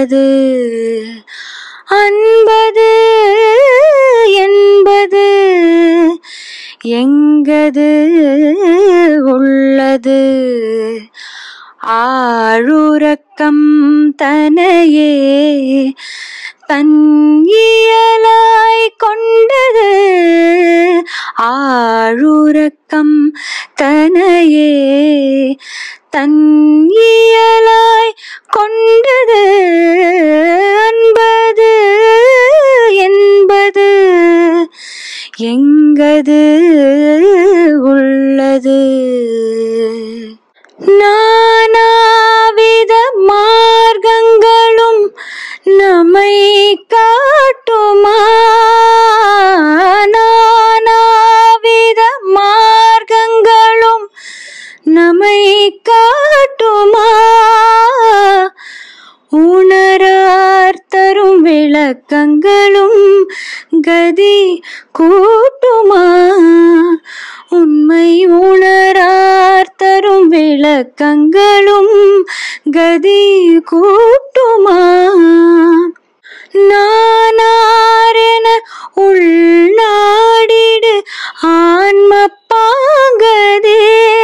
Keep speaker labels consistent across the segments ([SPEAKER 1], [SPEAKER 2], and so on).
[SPEAKER 1] உள்ளது அன்பது என்பது எங்கது உள்ளது ஆழுறக்கம் தனையே தன் இயலாய் கொண்டது ஆழுறக்கம் தனையே தன் இயலாய் கொண்டது அன்பது என்பது எங்கது உள்ளது நானாவித மார்க்கங்களும் நம்மை காட்டுமா நானாவித மார்க்கங்களும் நம்மை காட்டுமா உணரார் தரும் விளக்கங்களும் கதி கூட்டுமா உண்மை உணரார் தரும் விளக்கங்களும் கதி கூட்டுமா நானாரென உள்நாடிடு ஆன்ம பாங்கதே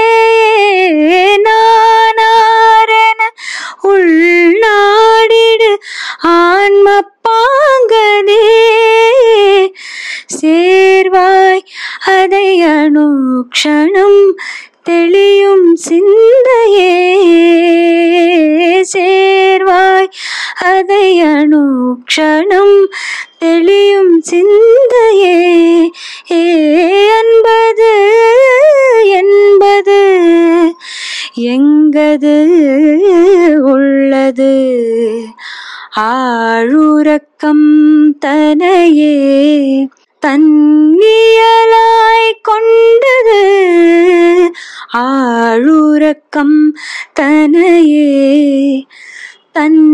[SPEAKER 1] நானாரென உள்நாடிடு ஆன்ம பாங்கதே சேர்வாய் அதை அணுக்ஷணம் தெளியும் சிந்தையே சேர்வாய் அதை அணுக்ஷணம் தெளியும் சிந்தையே ஏ அன்பது என்பது எங்கது உள்ளது ஆழுறக்கம் தனையே தன்னியலாய் கொண்டது ஆழுறக்கம் தனையே தன்